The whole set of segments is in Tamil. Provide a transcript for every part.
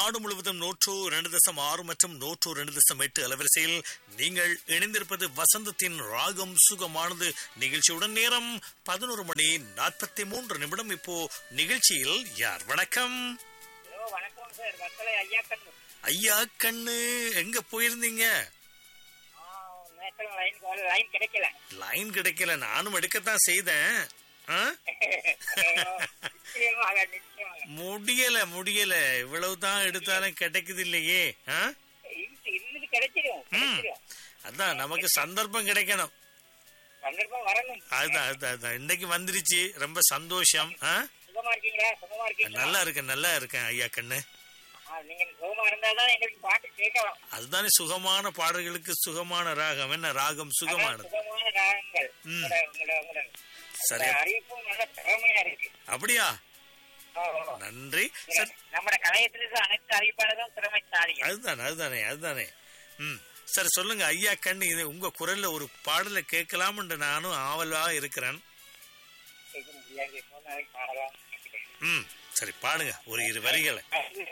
நாடு முழுவதும் நூற்று இரண்டு தசம் ஆறு மற்றும் நூற்று இரண்டு தசம் எட்டு அலவரிசையில் நீங்கள் இணைந்திருப்பது வசந்தத்தின் ராகம் சுகமானது நிகழ்ச்சியுடன் நேரம் பதினோரு மணி நாற்பத்தி மூன்று நிமிடம் இப்போ நிகழ்ச்சியில் யார் வணக்கம் ஹலோ வணக்கம் சார் மக்களை ஐயா கண்ணு ஐயா கண்ணு எங்க போயிருந்தீங்க நேஷனல் லைன் லைன் கிடைக்கல லைன் கிடைக்கல நானும் எடுக்கத்தான் செய்தேன் ஆ? நிச்சயமாக நிச்சயமாக முடியல முடியல இவ்வளவுதான் எடுத்தாலும் கிடைக்குது இல்லையே ஆ? இன்னும் இன்னும் கிடைச்சிடும் கிடைச்சிடும் அதான் நமக்கு சந்தர்ப்பம் கிடைக்கணும் சந்தர்ப்பம் வரணும் அதுதான் அதுதான் அதுதான் இன்னைக்கு வந்துருச்சு ரொம்ப சந்தோஷம் ஆ? சுகமா இருக்கீங்களா சுகமா இருக்கீங்களா நல்லா இருக்கேன் நல்லா இருக்கேன் ஐயா கண்ணு ஆ, நீங்க சுகமா இருந்தாதான் எங்களுக்கு பாட்டு கேட்கலாம் அதுதானே சுகமான பாடல்களுக்கு சுகமான ராகம் என்ன ராகம் அதான் சுகமானது சுகமான ராகங்கள் ம். உங்களோட உங்களோட உங்களோட சரி உங்களோட அறிவிப்பும் நல்ல திறமையா இருக்கு அப்படியா ஓ, ஓ. நன்றி சரி நம்ம கலையத்திலிருந்து அனைத்து அறிவிப்பாளர்களும் திறமைசாலிகள் அதுதானே அதுதானே அதுதானே ம் சரி சொல்லுங்க ஐயா கண்ணு இது உங்க குரல்ல ஒரு பாடலை கேட்கலாம்னு நானும் ஆவலா இருக்கிறேன் கேட்க முடியாது இன்னொரு நாளைக்கு பாடலாம் நினைக்கிறேன். ம் சரி பாடுங்க ஒரு இரு வரிகளை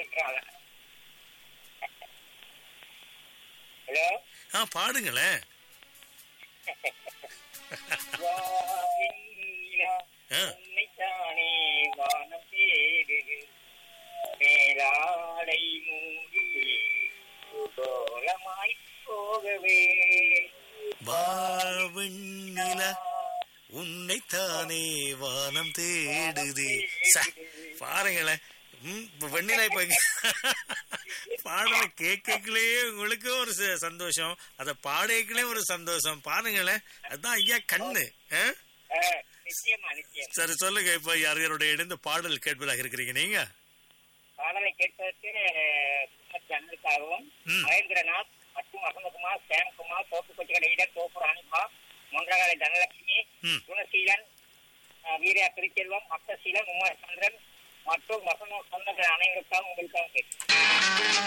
ஹலோ ஆ பாடுங்களேன் வானிலா ஆ உன்னைத்தானே வானம் தேடுது மேலாடை மூடி கோலமாய் போகவே பாவண்ணிலா உன்னைத்தானே வானம் தேடுதே ச, பாருங்களேன் ம், இப்ப வெண்ணிலா இப்ப பாடல கேட்கலே உங்களுக்கு ஒரு ச- சந்தோஷம் அத பாடக்கலே ஒரு சந்தோஷம் பாருங்களேன் அதுதான் ஐயா கண்ணு ஆ? ஆ, நிச்சயமா நிச்சயம் சரி சொல்லுங்க இப்ப யார் யாருடைய இணைந்து பாடல் கேட்பதாக இருக்கிறீங்க நீங்க பாடலை கேட்பதற்கு குடும்பத்து அன்புக்காகவும் ம். மகேந்திரநாத் மற்றும் வசந்தகுமார் சேம்குமார் தோப்புக்கொச்சி கடையிடர் தோப்பு ராணிமா மொன்றகாலை தனலட்சுமி ம். குணசீலன் அஹ், வீரா திருச்செல்வம் அப்தசீலன் உமார் சந்திரன் மற்றும் வசந்த சொந்தங்கள் அனைவருக்காகவும் உங்களுக்காகவும் கேட்கிறேன்